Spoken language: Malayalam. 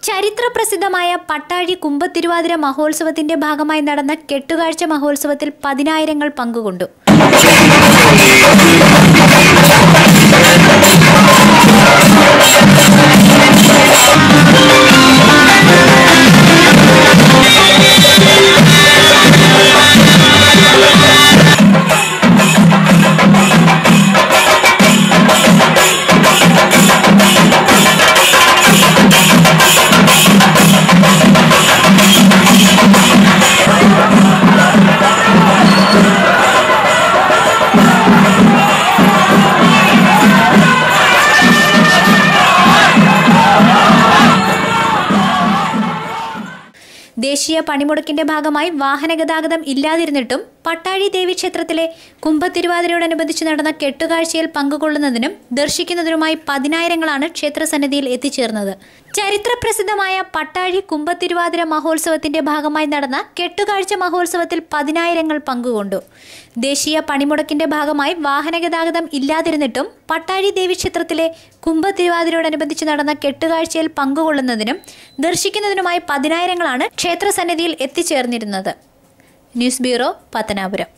ചരിത്രപ്രസിദ്ധമായ പട്ടാഴി കുമ്പത്തിരുവാതിര മഹോത്സവത്തിന്റെ ഭാഗമായി നടന്ന കെട്ടുകാഴ്ച മഹോത്സവത്തിൽ പതിനായിരങ്ങൾ പങ്കുകൊണ്ടു ദേശീയ പണിമുടക്കിന്റെ ഭാഗമായി വാഹന ഗതാഗതം ഇല്ലാതിരുന്നിട്ടും പട്ടാഴി ദേവീക്ഷേത്രത്തിലെ കുംഭത്തിരുവാതിരയോടനുബന്ധിച്ച് നടന്ന കെട്ടുകാഴ്ചയിൽ പങ്കുകൊള്ളുന്നതിനും ദർശിക്കുന്നതിനുമായി പതിനായിരങ്ങളാണ് ക്ഷേത്രസന്നിധിയിൽ എത്തിച്ചേർന്നത് ചരിത്രപ്രസിദ്ധമായ പട്ടാഴി കുംഭത്തിരുവാതിര മഹോത്സവത്തിന്റെ ഭാഗമായി നടന്ന കെട്ടുകാഴ്ച മഹോത്സവത്തിൽ പതിനായിരങ്ങൾ പങ്കുകൊണ്ടു ദേശീയ പണിമുടക്കിന്റെ ഭാഗമായി വാഹന ഗതാഗതം ഇല്ലാതിരുന്നിട്ടും പട്ടാഴി ദേവീക്ഷേത്രത്തിലെ കുംഭത്തിരുവാതിരയോടനുബന്ധിച്ച് നടന്ന കെട്ടുകാഴ്ചയിൽ പങ്കുകൊള്ളുന്നതിനും ദർശിക്കുന്നതിനുമായി പതിനായിരങ്ങളാണ് ക്ഷേത്രസന്നിധിയിൽ എത്തിച്ചേർന്നിരുന്നത് ന്യൂസ് ബ്യൂറോ പത്തനാപുരം